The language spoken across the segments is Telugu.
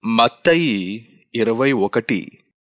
మత్తయి ఇరవై ఒకటి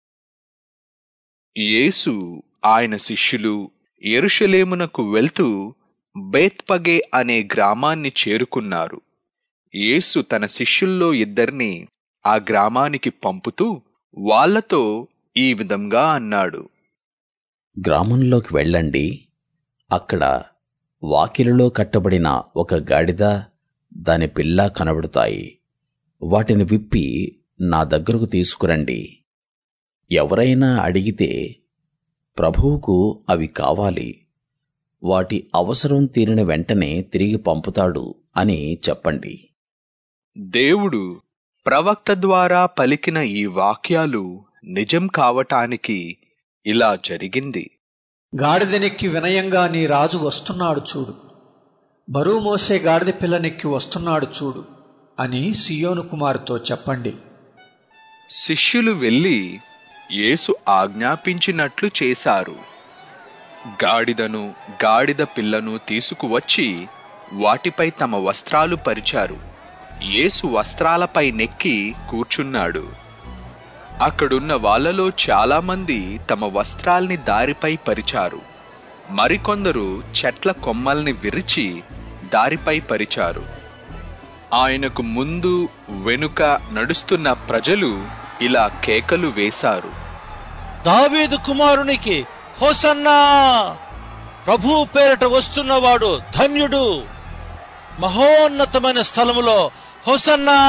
యేసు ఆయన శిష్యులు యెరూషలేమునకు వెళ్తూ బేత్పగే అనే గ్రామాన్ని చేరుకున్నారు యేసు తన శిష్యుల్లో ఇద్దరిని ఆ గ్రామానికి పంపుతూ వాళ్ళతో ఈ విధంగా అన్నాడు గ్రామంలోకి వెళ్ళండి అక్కడ వాకిలిలో కట్టబడిన ఒక గాడిద దాని పిల్ల కనబడతాయి వాటిని విప్పి నా దగ్గరకు తీసుకురండి ఎవరైనా అడిగితే ప్రభువుకు అవి కావాలి వాటి అవసరం తీరిన వెంటనే తిరిగి పంపుతాడు అని చెప్పండి దేవుడు ప్రవక్త ద్వారా పలికిన ఈ వాక్యాలు నిజం కావటానికి ఇలా జరిగింది గాడిదనెక్కి వినయంగా నీ రాజు వస్తున్నాడు చూడు బరువు మోసే గాడిద పిల్లనెక్కి వస్తున్నాడు చూడు అని సియోను కుమారుతో చెప్పండి శిష్యులు వెళ్ళి యేసు ఆజ్ఞాపించినట్లు చేశారు గాడిదను గాడిద పిల్లను తీసుకువచ్చి వాటిపై తమ వస్త్రాలు పరిచారు యేసు వస్త్రాలపై నెక్కి కూర్చున్నాడు అక్కడున్న వాళ్ళలో చాలామంది తమ వస్త్రాల్ని దారిపై పరిచారు మరికొందరు చెట్ల కొమ్మల్ని విరిచి దారిపై పరిచారు ఆయనకు ముందు వెనుక నడుస్తున్న ప్రజలు ఇలా కేకలు వేశారు దావీదు కుమారునికి హోసన్నా ప్రభు పేరట వస్తున్నవాడు ధన్యుడు మహోన్నతమైన స్థలములో హోసన్నా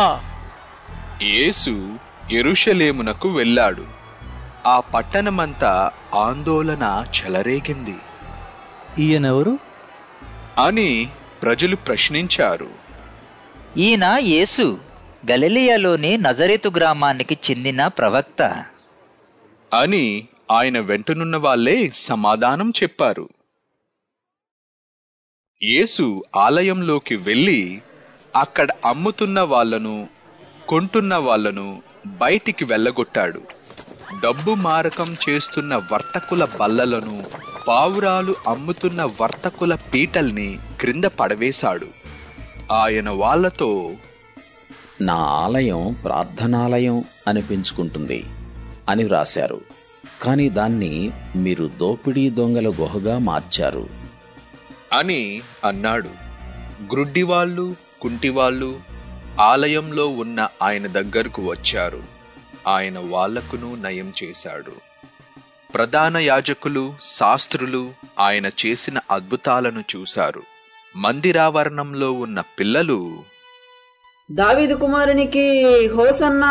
యేసు యెరూషలేమునకు వెళ్ళాడు ఆ పట్టణమంతా ఆందోళన చెలరేగింది ఈయనెవరు అని ప్రజలు ప్రశ్నించారు ఈయన యేసు గలిలియాలోని నజరేతు గ్రామానికి చెందిన ప్రవక్త అని ఆయన వెంటనున్న వాళ్ళే సమాధానం చెప్పారు యేసు ఆలయంలోకి వెళ్ళి అక్కడ అమ్ముతున్న వాళ్ళను కొంటున్న వాళ్ళను బయటికి వెళ్ళగొట్టాడు డబ్బు మారకం చేస్తున్న వర్తకుల బల్లలను పావురాలు అమ్ముతున్న వర్తకుల పీటల్ని క్రింద పడవేశాడు ఆయన వాళ్ళతో నా ఆలయం ప్రార్థనాలయం అనిపించుకుంటుంది అని వ్రాశారు కాని దాన్ని మీరు దోపిడీ దొంగల గుహగా మార్చారు అని అన్నాడు గ్రుడ్డివాళ్ళు కుంటివాళ్ళు ఆలయంలో ఉన్న ఆయన దగ్గరకు వచ్చారు ఆయన వాళ్లకును నయం చేశాడు ప్రధాన యాజకులు శాస్త్రులు ఆయన చేసిన అద్భుతాలను చూశారు మందిరావరణంలో ఉన్న పిల్లలు దావీదు కుమారునికి హోసన్నా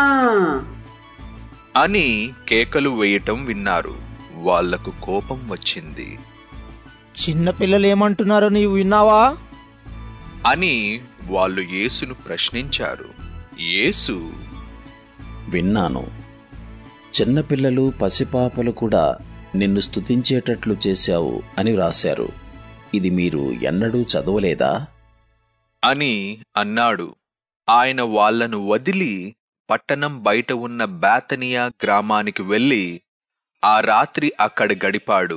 అని కేకలు వేయటం విన్నారు వాళ్లకు కోపం వచ్చింది చిన్న పిల్లలు ఏమంటున్నారో నీవు విన్నావా అని వాళ్ళు యేసును ప్రశ్నించారు యేసు విన్నాను చిన్నపిల్లలు పసిపాపలు కూడా నిన్ను స్తుతించేటట్లు చేశావు అని వ్రాశారు ఇది మీరు ఎన్నడూ చదవలేదా అని అన్నాడు ఆయన వాళ్ళను వదిలి పట్టణం బయట ఉన్న బేతనియా గ్రామానికి వెళ్ళి ఆ రాత్రి అక్కడ గడిపాడు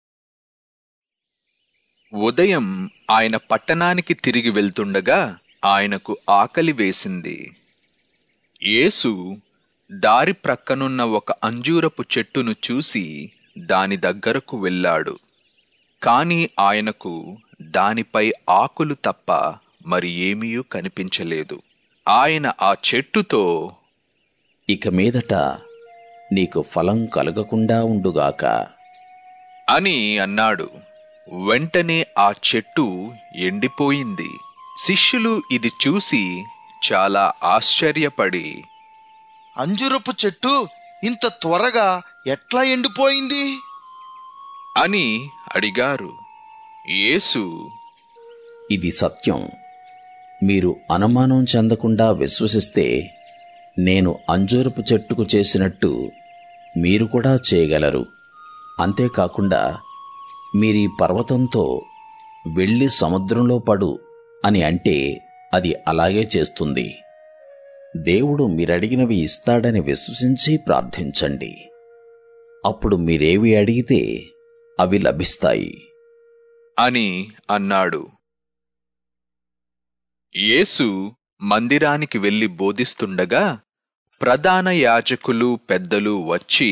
ఉదయం ఆయన పట్టణానికి తిరిగి వెళ్తుండగా ఆయనకు ఆకలి వేసింది యేసు దారి ప్రక్కనున్న ఒక అంజూరపు చెట్టును చూసి దాని దగ్గరకు వెళ్ళాడు కాని ఆయనకు దానిపై ఆకులు తప్ప మరి ఏమీ కనిపించలేదు ఆయన ఆ చెట్టుతో ఇక మీదట నీకు ఫలం కలగకుండా ఉండుగాక అని అన్నాడు వెంటనే ఆ చెట్టు ఎండిపోయింది శిష్యులు ఇది చూసి చాలా ఆశ్చర్యపడి అంజురపు చెట్టు ఇంత త్వరగా ఎట్లా ఎండిపోయింది అని అడిగారు యేసు ఇది సత్యం మీరు అనుమానం చెందకుండా విశ్వసిస్తే నేను అంజూరపు చెట్టుకు చేసినట్టు మీరు కూడా చేయగలరు అంతేకాకుండా మీరీ పర్వతంతో వెళ్ళి సముద్రంలో పడు అని అంటే అది అలాగే చేస్తుంది దేవుడు మీరడిగినవి ఇస్తాడని విశ్వసించి ప్రార్థించండి అప్పుడు మీరేవి అడిగితే అవి లభిస్తాయి అని అన్నాడు యేసు మందిరానికి వెళ్లి బోధిస్తుండగా ప్రధాన యాజకులు పెద్దలు వచ్చి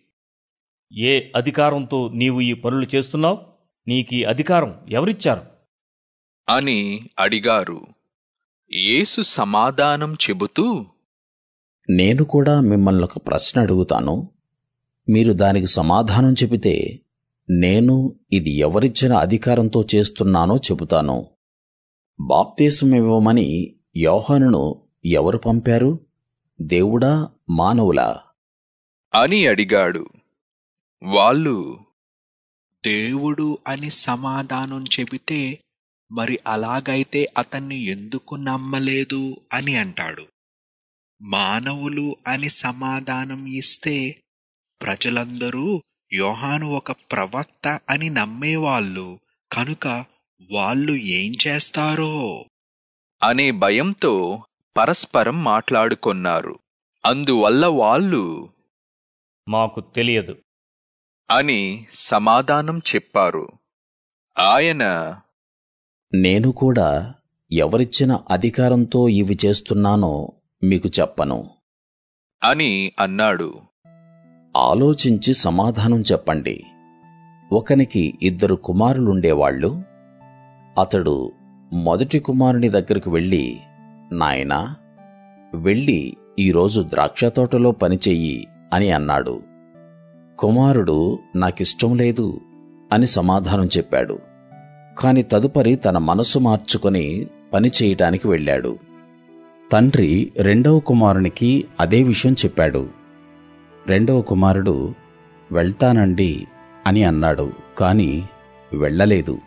ఏ అధికారంతో నీవు ఈ పనులు చేస్తున్నావు నీకీ అధికారం ఎవరిచ్చారు అని అడిగారు యేసు సమాధానం చెబుతూ నేను కూడా మిమ్మల్ని ఒక ప్రశ్న అడుగుతాను మీరు దానికి సమాధానం చెబితే నేను ఇది ఎవరిచ్చిన అధికారంతో చేస్తున్నానో చెబుతాను బాప్తీసం ఇవ్వమని యోహానును ఎవరు పంపారు దేవుడా మానవులా అని అడిగాడు వాళ్ళు దేవుడు అని సమాధానం చెబితే మరి అలాగైతే అతన్ని ఎందుకు నమ్మలేదు అని అంటాడు మానవులు అని సమాధానం ఇస్తే ప్రజలందరూ యోహాను ఒక ప్రవక్త అని నమ్మేవాళ్ళు కనుక వాళ్ళు ఏం చేస్తారో అనే భయంతో పరస్పరం మాట్లాడుకొన్నారు అందువల్ల వాళ్ళు మాకు తెలియదు అని సమాధానం చెప్పారు ఆయన నేను కూడా ఎవరిచ్చిన అధికారంతో ఇవి చేస్తున్నానో మీకు చెప్పను అని అన్నాడు ఆలోచించి సమాధానం చెప్పండి ఒకనికి ఇద్దరు కుమారులుండేవాళ్ళు అతడు మొదటి కుమారుని దగ్గరికి వెళ్ళి నాయనా వెళ్ళి ఈరోజు ద్రాక్షతోటలో పనిచెయ్యి అని అన్నాడు కుమారుడు నాకిష్టం లేదు అని సమాధానం చెప్పాడు కాని తదుపరి తన మనసు మార్చుకొని పని చేయటానికి వెళ్ళాడు తండ్రి రెండవ కుమారునికి అదే విషయం చెప్పాడు రెండవ కుమారుడు వెళ్తానండి అని అన్నాడు కాని వెళ్ళలేదు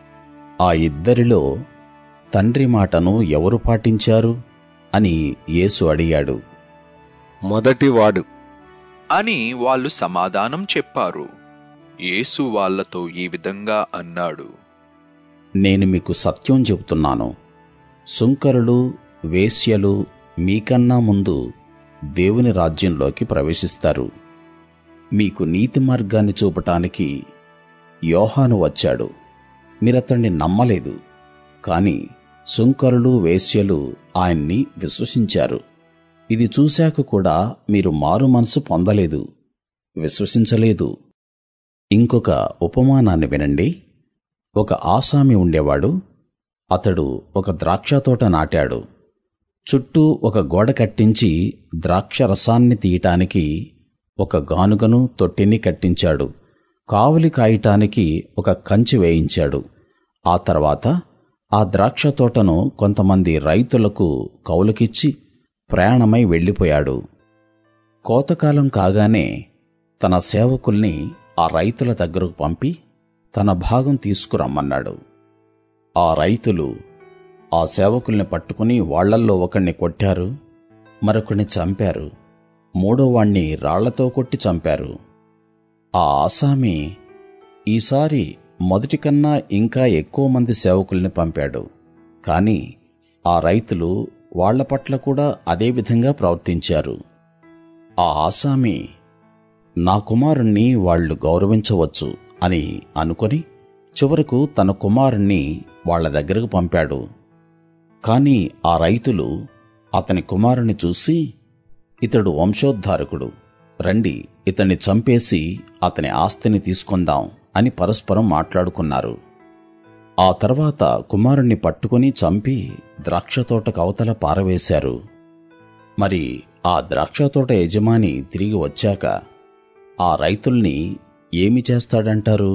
ఆ ఇద్దరిలో తండ్రి మాటను ఎవరు పాటించారు అని యేసు అడిగాడు మొదటివాడు అని వాళ్ళు సమాధానం చెప్పారు యేసు వాళ్ళతో ఈ విధంగా అన్నాడు నేను మీకు సత్యం చెబుతున్నాను సుంకరులు వేశ్యలు మీకన్నా ముందు దేవుని రాజ్యంలోకి ప్రవేశిస్తారు మీకు నీతి మార్గాన్ని చూపటానికి యోహాను వచ్చాడు మీరతన్ని నమ్మలేదు కాని సుంకరులు వేశ్యలు ఆయన్ని విశ్వసించారు ఇది చూశాక కూడా మీరు మారు మనసు పొందలేదు విశ్వసించలేదు ఇంకొక ఉపమానాన్ని వినండి ఒక ఆసామి ఉండేవాడు అతడు ఒక ద్రాక్షతోట నాటాడు చుట్టూ ఒక గోడ కట్టించి ద్రాక్ష రసాన్ని తీయటానికి ఒక గానుగను తొట్టిని కట్టించాడు కావలి కాయటానికి ఒక కంచి వేయించాడు ఆ తర్వాత ఆ ద్రాక్ష తోటను కొంతమంది రైతులకు కౌలుకిచ్చి ప్రయాణమై వెళ్ళిపోయాడు కోతకాలం కాగానే తన సేవకుల్ని ఆ రైతుల దగ్గరకు పంపి తన భాగం తీసుకురమ్మన్నాడు ఆ రైతులు ఆ సేవకుల్ని పట్టుకుని వాళ్లల్లో ఒకణ్ణి కొట్టారు మరొకణ్ణి చంపారు మూడోవాణ్ణి రాళ్లతో కొట్టి చంపారు ఆ ఆసామి ఈసారి మొదటి కన్నా ఇంకా ఎక్కువ మంది సేవకుల్ని పంపాడు కాని ఆ రైతులు వాళ్ల పట్ల కూడా అదే విధంగా ప్రవర్తించారు ఆ ఆసామి నా కుమారుణ్ణి వాళ్ళు గౌరవించవచ్చు అని అనుకొని చివరకు తన కుమారుణ్ణి వాళ్ల దగ్గరకు పంపాడు కాని ఆ రైతులు అతని కుమారుని చూసి ఇతడు వంశోద్ధారకుడు రండి ఇతన్ని చంపేసి అతని ఆస్తిని తీసుకుందాం అని పరస్పరం మాట్లాడుకున్నారు ఆ తర్వాత కుమారుణ్ణి పట్టుకుని చంపి ద్రాక్షతోటకు అవతల పారవేశారు మరి ఆ ద్రాక్షతోట యజమాని తిరిగి వచ్చాక ఆ రైతుల్ని ఏమి చేస్తాడంటారు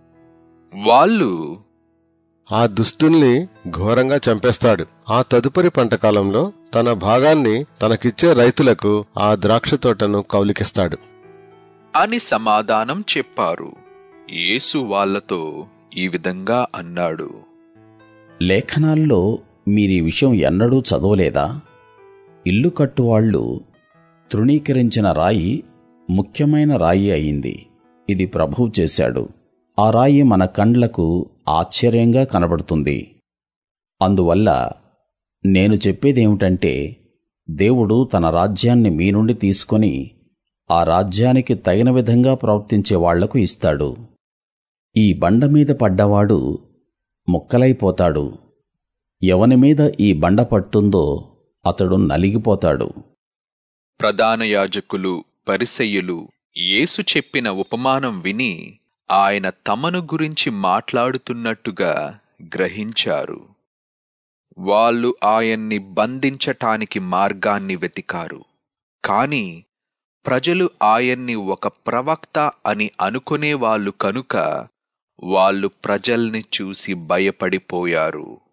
వాళ్ళు ఆ దుష్టుల్ని ఘోరంగా చంపేస్తాడు ఆ తదుపరి పంటకాలంలో తన భాగాన్ని తనకిచ్చే రైతులకు ఆ ద్రాక్ష తోటను కౌలికిస్తాడు అని సమాధానం చెప్పారు యేసు వాళ్ళతో ఈ విధంగా అన్నాడు లేఖనాల్లో మీరీ విషయం ఎన్నడూ చదవలేదా ఇల్లు కట్టువాళ్లు తృణీకరించిన రాయి ముఖ్యమైన రాయి అయింది ఇది ప్రభువు చేశాడు ఆ రాయి మన కండ్లకు ఆశ్చర్యంగా కనబడుతుంది అందువల్ల నేను చెప్పేదేమిటంటే దేవుడు తన రాజ్యాన్ని మీ నుండి తీసుకొని ఆ రాజ్యానికి తగిన విధంగా ప్రవర్తించే వాళ్లకు ఇస్తాడు ఈ బండ మీద పడ్డవాడు ముక్కలైపోతాడు ఎవని మీద ఈ బండ పడుతుందో అతడు నలిగిపోతాడు ప్రధాన యాజకులు పరిసయ్యులు యేసు చెప్పిన ఉపమానం విని ఆయన తమను గురించి మాట్లాడుతున్నట్టుగా గ్రహించారు వాళ్ళు ఆయన్ని బంధించటానికి మార్గాన్ని వెతికారు కాని ప్రజలు ఆయన్ని ఒక ప్రవక్త అని అనుకునేవాళ్ళు కనుక వాళ్ళు ప్రజల్ని చూసి భయపడిపోయారు